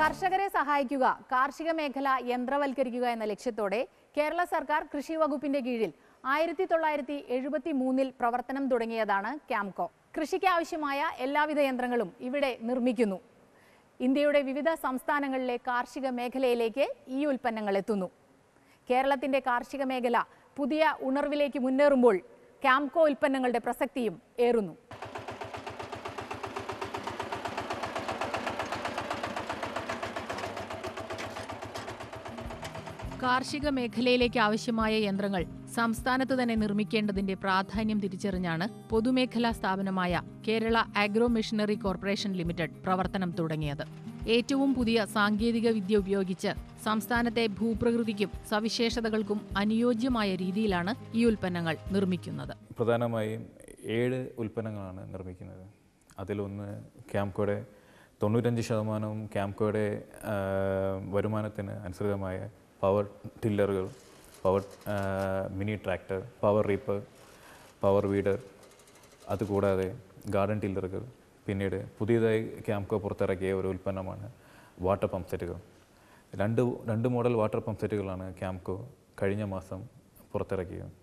കർഷകരെ സഹായിക്കുക കാർഷിക മേഖല യന്ത്രവൽക്കരിക്കുക എന്ന ലക്ഷ്യത്തോടെ കേരള സർക്കാർ കൃഷി വകുപ്പിന്റെ കീഴിൽ ആയിരത്തി തൊള്ളായിരത്തി എഴുപത്തി മൂന്നിൽ പ്രവർത്തനം തുടങ്ങിയതാണ് ക്യാംകോ കൃഷിക്ക് ആവശ്യമായ എല്ലാവിധ യന്ത്രങ്ങളും ഇവിടെ നിർമ്മിക്കുന്നു ഇന്ത്യയുടെ വിവിധ സംസ്ഥാനങ്ങളിലെ കാർഷിക മേഖലയിലേക്ക് ഈ ഉൽപ്പന്നങ്ങൾ എത്തുന്നു കേരളത്തിന്റെ കാർഷിക മേഖല പുതിയ ഉണർവിലേക്ക് മുന്നേറുമ്പോൾ ക്യാംകോ ഉൽപ്പന്നങ്ങളുടെ പ്രസക്തിയും ഏറുന്നു കാർഷിക മേഖലയിലേക്ക് ആവശ്യമായ യന്ത്രങ്ങൾ സംസ്ഥാനത്ത് തന്നെ നിർമ്മിക്കേണ്ടതിന്റെ പ്രാധാന്യം തിരിച്ചറിഞ്ഞാണ് പൊതുമേഖലാ സ്ഥാപനമായ Kerala agro machinery corporation limited പ്രവർത്തനം തുടങ്ങിയത് ഏറ്റവും പുതിയ സാങ്കേതിക വിദ്യ ഉപയോഗിച്ച് സംസ്ഥാനത്തെ ഭൂപ്രകൃതിക്കും സവിശേഷതകൾക്കും അനുയോജ്യമായ രീതിയിലാണ് ഈ ഉൽപ്പന്നങ്ങൾ നിർമ്മിക്കുന്നത് പ്രധാനമായും ഏഴ് ഉൽപ്പന്നങ്ങളാണ് നിർമ്മിക്കുന്നത് അതിലൊന്ന് ക്യാംകോയുടെ തൊണ്ണൂറ്റഞ്ച് ശതമാനവും ക്യാംകോയുടെ ആ, വരുമാനത്തിന് അനുസൃതമായ പവർ ടില്ലറുകൾ പവർ ആ, mini tractor power reaper power weeder അതുകൂടാതെ ഗാർഡൻ ടില്ലറുകൾ പിന്നീട് പുതിയതായി ക്യാംകോ പുറത്തിറക്കിയ ഒരു ഉൽപ്പന്നമാണ് വാട്ടർ പമ്പ് സെറ്റുകൾ രണ്ട് രണ്ട് മോഡൽ വാട്ടർ പമ്പ് സെറ്റുകളാണ് ക്യാംകോ കഴിഞ്ഞ മാസം പുറത്തിറക്കിയത്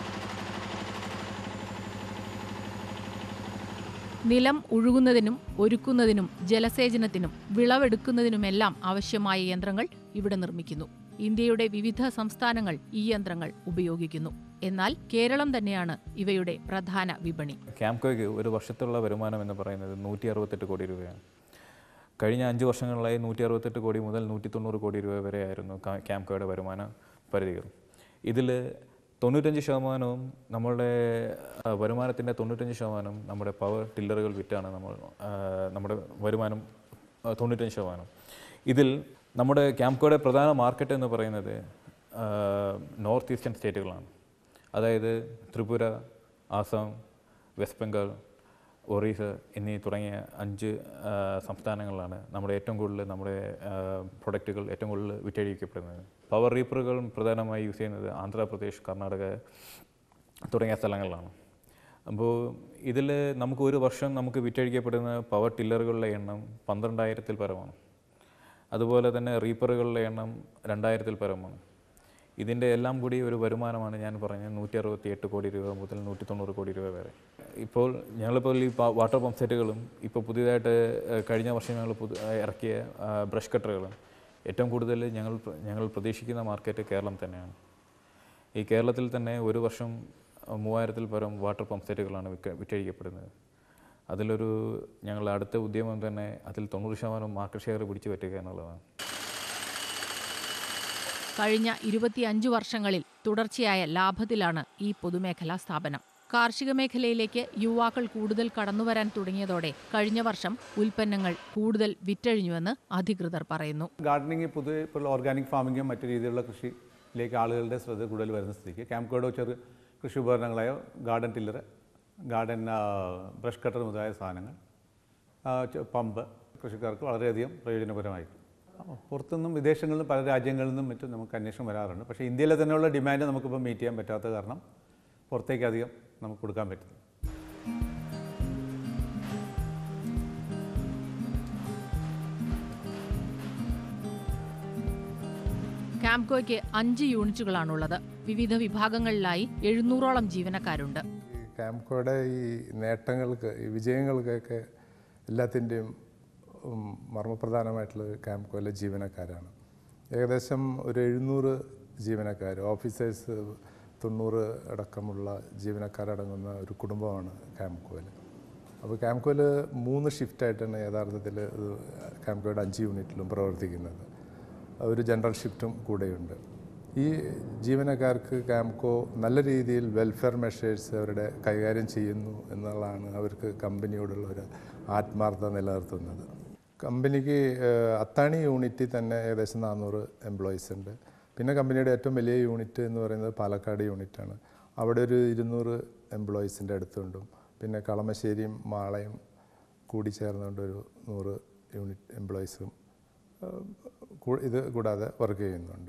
നിലം ഉഴുകുന്നതിനും ഒരുക്കുന്നതിനും ജലസേചനത്തിനും വിളവെടുക്കുന്നതിനുമെല്ലാം ആവശ്യമായ യന്ത്രങ്ങൾ ഇവിടെ നിർമ്മിക്കുന്നു ഇന്ത്യയുടെ വിവിധ സംസ്ഥാനങ്ങൾ ഈ യന്ത്രങ്ങൾ ഉപയോഗിക്കുന്നു എന്നാൽ കേരളം തന്നെയാണ് ഇവയുടെ പ്രധാന വിപണി ക്യാംകോയ്ക്ക് ഒരു വർഷത്തുള്ള വരുമാനം എന്ന് പറയുന്നത് നൂറ്റി അറുപത്തെട്ട് കോടി രൂപയാണ് കഴിഞ്ഞ അഞ്ച് വർഷങ്ങളിലായി നൂറ്റി അറുപത്തെട്ട് കോടി മുതൽ നൂറ്റി തൊണ്ണൂറ് കോടി രൂപ വരെയായിരുന്നു കാ- ക്യാംകോയുടെ വരുമാന പരിധികൾ ഇതിൽ തൊണ്ണൂറ്റഞ്ച് ശതമാനവും നമ്മളുടെ ആ, വരുമാനത്തിൻ്റെ തൊണ്ണൂറ്റഞ്ച് ശതമാനം നമ്മുടെ പവർ ടില്ലറുകൾ വിറ്റാണ് നമ്മൾ ആ, നമ്മുടെ വരുമാനം ആ, തൊണ്ണൂറ്റഞ്ച് ശതമാനം ഇതിൽ നമ്മുടെ ക്യാംകോയുടെ പ്രധാന മാർക്കറ്റ് എന്ന് പറയുന്നത് ആ, നോർത്ത് ഈസ്റ്റേൺ സ്റ്റേറ്റുകളാണ് അതായത് ത്രിപുര ആസാം വെസ്റ്റ് ബംഗാൾ ഒറീസ എന്നീ തുടങ്ങിയ അഞ്ച് ആ, സംസ്ഥാനങ്ങളിലാണ് നമ്മുടെ ഏറ്റവും കൂടുതൽ നമ്മുടെ പ്രൊഡക്റ്റുകൾ ഏറ്റവും കൂടുതൽ വിറ്റഴിക്കപ്പെടുന്നത് പവർ റീപ്പറുകൾ പ്രധാനമായി യൂസ് ചെയ്യുന്നത് ആന്ധ്രാപ്രദേശ് കർണാടക തുടങ്ങിയ സ്ഥലങ്ങളിലാണ് അപ്പോൾ ഇതിൽ നമുക്ക് ഒരു വർഷം നമുക്ക് വിറ്റഴിക്കപ്പെടുന്ന പവർ ടില്ലറുകളുടെ എണ്ണം പന്ത്രണ്ടായിരത്തിൽ പരമാണ് അതുപോലെ തന്നെ റീപ്പറുകളുടെ എണ്ണം രണ്ടായിരത്തിൽ പരമാണ് ഇതിൻ്റെ എല്ലാം കൂടി ഒരു വരുമാനമാണ് ഞാൻ പറഞ്ഞത് നൂറ്റി അറുപത്തി എട്ട് കോടി രൂപ മുതൽ നൂറ്റി തൊണ്ണൂറ് കോടി രൂപ വരെ ഇപ്പോൾ ഞങ്ങളിപ്പോൾ ഈ പ- വാട്ടർ പമ്പ് സെറ്റുകളും ഇപ്പോൾ പുതിയതായിട്ട് ഏഹ്, കഴിഞ്ഞ വർഷം ഞങ്ങൾ പുതു ഏഹ്, ഇറക്കിയ ആ, ബ്രഷ് കട്ടറുകളും ഏറ്റവും കൂടുതൽ ഞങ്ങൾ പ്ര- ഞങ്ങൾ പ്രതീക്ഷിക്കുന്ന മാർക്കറ്റ് കേരളം തന്നെയാണ് ഈ കേരളത്തിൽ തന്നെ ഒരു വർഷം അഹ്, മൂവായിരത്തിൽ പരം വാട്ടർ പമ്പ് സെറ്റുകളാണ് വിക്ക വിറ്റഴിക്കപ്പെടുന്നത് അതിലൊരു ഞങ്ങളുടെ അടുത്ത ഉദ്യമം തന്നെ അതിൽ തൊണ്ണൂറ് ശതമാനം മാർക്കറ്റ് ഷെയർ പിടിച്ചു പറ്റുക എന്നുള്ളതാണ് കഴിഞ്ഞ ഇരുപത്തിയഞ്ചു വർഷങ്ങളിൽ തുടർച്ചയായ ലാഭത്തിലാണ് ഈ പൊതുമേഖലാ സ്ഥാപനം കാർഷിക മേഖലയിലേക്ക് യുവാക്കൾ കൂടുതൽ കടന്നുവരാൻ തുടങ്ങിയതോടെ കഴിഞ്ഞ വർഷം ഉൽപ്പന്നങ്ങൾ കൂടുതൽ വിറ്റഴിഞ്ഞുവെന്ന് അധികൃതർ പറയുന്നു ഗാർഡനിങ് പൊതുവെ ഇപ്പോൾ ഓർഗാനിക് ഫാമിങ്ങും മറ്റു രീതിയിലുള്ള കൃഷിയിലേക്ക് ആളുകളുടെ ശ്രദ്ധ കൂടുതൽ വരുന്ന സ്ഥിതിക്ക് ക്യാംകോഡോ ചെറു കൃഷി ഉപകരണങ്ങളായ ഗാർഡൻ ടില്ലർ ഗാർഡൻ ആ, ബ്രഷ് കട്ടർ മുതലായ സാധനങ്ങൾ ആ, ചെ- പമ്പ് കൃഷിക്കാർക്ക് വളരെയധികം പ്രയോജനപരമായിരിക്കും അപ്പോൾ പുറത്തുനിന്നും വിദേശങ്ങളിൽ നിന്നും പല രാജ്യങ്ങളിൽ നിന്നും മറ്റും നമുക്ക് അന്വേഷണം വരാറുണ്ട് പക്ഷേ ഇന്ത്യയിലെ തന്നെയുള്ള ഡിമാൻഡ് നമുക്കിപ്പോൾ മീറ്റ് ചെയ്യാൻ പറ്റാത്ത കാരണം പുറത്തേക്ക് അധികം നമുക്ക് കൊടുക്കാൻ പറ്റില്ല ക്യാംകോയ്ക്ക് അഞ്ച് യൂണിറ്റുകളാണുള്ളത് വിവിധ വിഭാഗങ്ങളിലായി എഴുന്നൂറോളം ജീവനക്കാരുണ്ട് ഈ ക്യാംകോയുടെ ഈ നേട്ടങ്ങൾക്ക് ഈ വിജയങ്ങൾക്കൊക്കെ എല്ലാത്തിൻ്റെയും ഉം, മർമ്മപ്രധാനമായിട്ടുള്ളത് ക്യാംകോയിലെ ജീവനക്കാരാണ് ഏകദേശം ഒരു എഴുന്നൂറ് ജീവനക്കാർ ഓഫീസേഴ്സ് തൊണ്ണൂറ് അടക്കമുള്ള ജീവനക്കാരടങ്ങുന്ന ഒരു കുടുംബമാണ് ക്യാംകോയിൽ അപ്പോൾ ക്യാംകോയിൽ മൂന്ന് ഷിഫ്റ്റായിട്ടാണ് യഥാർത്ഥത്തിൽ ഇത് ക്യാംകോയുടെ അഞ്ച് യൂണിറ്റിലും പ്രവർത്തിക്കുന്നത് ഒരു ജനറൽ ഷിഫ്റ്റും കൂടെയുണ്ട് ഈ ജീവനക്കാർക്ക് ക്യാംകോ നല്ല രീതിയിൽ വെൽഫെയർ മെഷേഴ്സ് അവരുടെ കൈകാര്യം ചെയ്യുന്നു എന്നുള്ളതാണ് അവർക്ക് കമ്പനിയോടുള്ള ഒരു ആത്മാർത്ഥത നിലനിർത്തുന്നത് കമ്പനിക്ക് ഏഹ്, അത്താണി യൂണിറ്റിൽ തന്നെ ഏകദേശം നാനൂറ് എംപ്ലോയീസ് ഉണ്ട് പിന്നെ കമ്പനിയുടെ ഏറ്റവും വലിയ യൂണിറ്റ് എന്ന് പറയുന്നത് പാലക്കാട് യൂണിറ്റാണ് അവിടെ ഒരു ഇരുന്നൂറ് എംപ്ലോയീസിൻ്റെ അടുത്തുണ്ടും പിന്നെ കളമശ്ശേരിയും മാളയും കൂടി ചേർന്നുകൊണ്ട് ഒരു നൂറ് യൂണിറ്റ് എംപ്ലോയീസും ഏഹ്, കൂ- ഇത് കൂടാതെ വർക്ക് ചെയ്യുന്നുണ്ട്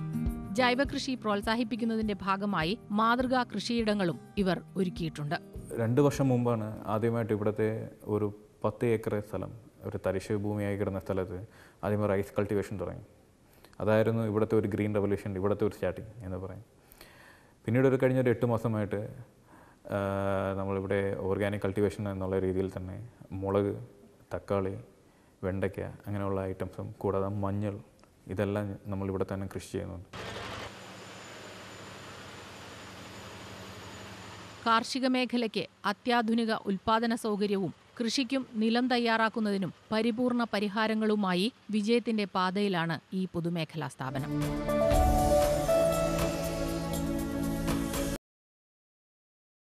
ജൈവകൃഷി പ്രോത്സാഹിപ്പിക്കുന്നതിന്റെ ഭാഗമായി മാതൃകാ കൃഷിയിടങ്ങളും ഇവർ ഒരുക്കിയിട്ടുണ്ട് രണ്ട് വർഷം മുമ്പാണ് ആദ്യമായിട്ട് ഇവിടുത്തെ ഒരു പത്ത് ഏക്കർ സ്ഥലം ഒരു തരിശ് ഭൂമിയായി കിടന്ന സ്ഥലത്ത് ആദ്യമേ റൈസ് കൾട്ടിവേഷൻ തുടങ്ങി അതായിരുന്നു ഇവിടുത്തെ ഒരു ഗ്രീൻ റെവല്യൂഷൻ ഇവിടുത്തെ ഒരു സ്റ്റാർട്ടിങ് എന്ന് പറയും പിന്നീട് ഒരു കഴിഞ്ഞ ഒരു എട്ട് മാസമായിട്ട് ആ, നമ്മളിവിടെ ഓർഗാനിക് കൾട്ടിവേഷൻ എന്നുള്ള രീതിയിൽ തന്നെ മുളക് തക്കാളി വെണ്ടയ്ക്ക അങ്ങനെയുള്ള ഐറ്റംസും കൂടാതെ മഞ്ഞൾ ഇതെല്ലാം നമ്മളിവിടെ തന്നെ കൃഷി ചെയ്യുന്നുണ്ട് കാർഷിക മേഖലയ്ക്ക് അത്യാധുനിക ഉൽപാദന സൗകര്യവും കൃഷിക്കും നിലം തയ്യാറാക്കുന്നതിനും പരിപൂർണ പരിഹാരങ്ങളുമായി വിജയത്തിന്റെ പാതയിലാണ് ഈ പൊതുമേഖലാ സ്ഥാപനം